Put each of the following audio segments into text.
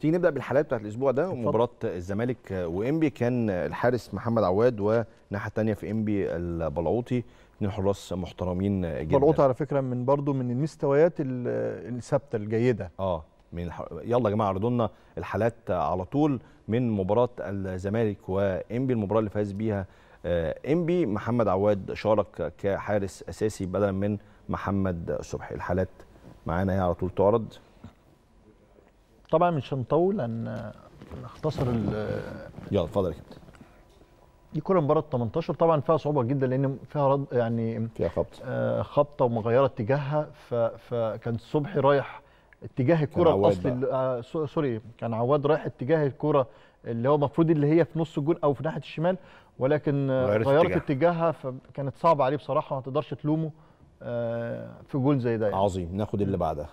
تيجي نبدا بالحالات بتاعت الاسبوع ده مباراه الزمالك وانبي كان الحارس محمد عواد والناحيه الثانيه في انبي البلعوطي اثنين حراس محترمين جدا بلقوط على فكره من برضو من المستويات ال- الثابته الجيده اه من الح... يلا يا جماعه عرضوا لنا الحالات على طول من مباراه الزمالك وانبي المباراه اللي فاز بيها آه، انبي محمد عواد شارك كحارس اساسي بدلا من محمد صبحي الحالات معانا هي على طول تعرض طبعا مش هنطول لان نختصر ال- يلا اتفضل يا كابتن دي كره مباراه 18 طبعا فيها صعوبه جدا لان فيها رد يعني فيها خبط آه، خبطه ومغيره اتجاهها ف- فكان صبحي رايح اتجاه الكره عواد الاصلي بقى. اللي- آه، سو- سوري كان عواد رايح اتجاه الكره اللي هو المفروض اللي هي في نص الجون او في ناحيه الشمال ولكن آه، غيرت غيرت اتجاهها. اتجاهها فكانت صعبه عليه بصراحه ما تقدرش تلومه آه، في جول زي ده يعني. عظيم ناخد اللي بعدها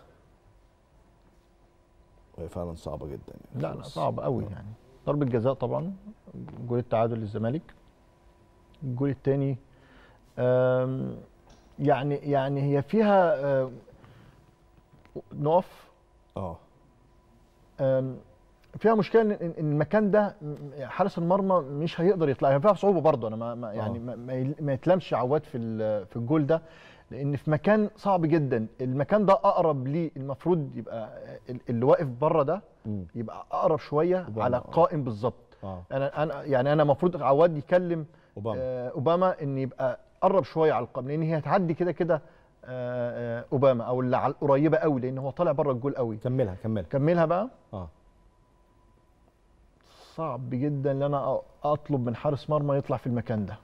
وهي فعلا صعبه جدا يعني لا لا خلاص. صعب قوي يعني ضربه جزاء طبعا جول التعادل للزمالك الجول الثاني يعني يعني هي فيها آم، نقف اه آم، فيها مشكله ان إن المكان ده م- حارس المرمى مش هيقدر يطلع هي فيها صعوبه برضه انا ما ما- يعني آه. ما, ما يل- ما يتلمش عواد في ال- في الجول ده لان في مكان صعب جدا المكان ده اقرب ليه المفروض يبقى ال- اللي واقف بره ده مم. يبقى اقرب شويه أوباما، على آه. قائم بالظبط اه انا انا يعني انا المفروض عواد يكلم اوباما آه، اوباما ان يبقى قرب شويه على القائم لان هي هتعدي كده كده آه، آه، اوباما او اللي على القريبه قوي لان هو طالع بره الجول قوي كملها كملها كملها بقى اه صعب جدا ان انا أ- اطلب من حارس مرمى يطلع في المكان ده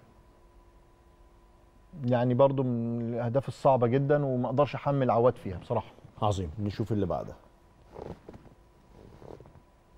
يعني برضو من الاهداف الصعبه جدا وما اقدرش احمل عواد فيها بصراحه عظيم نشوف اللي بعدها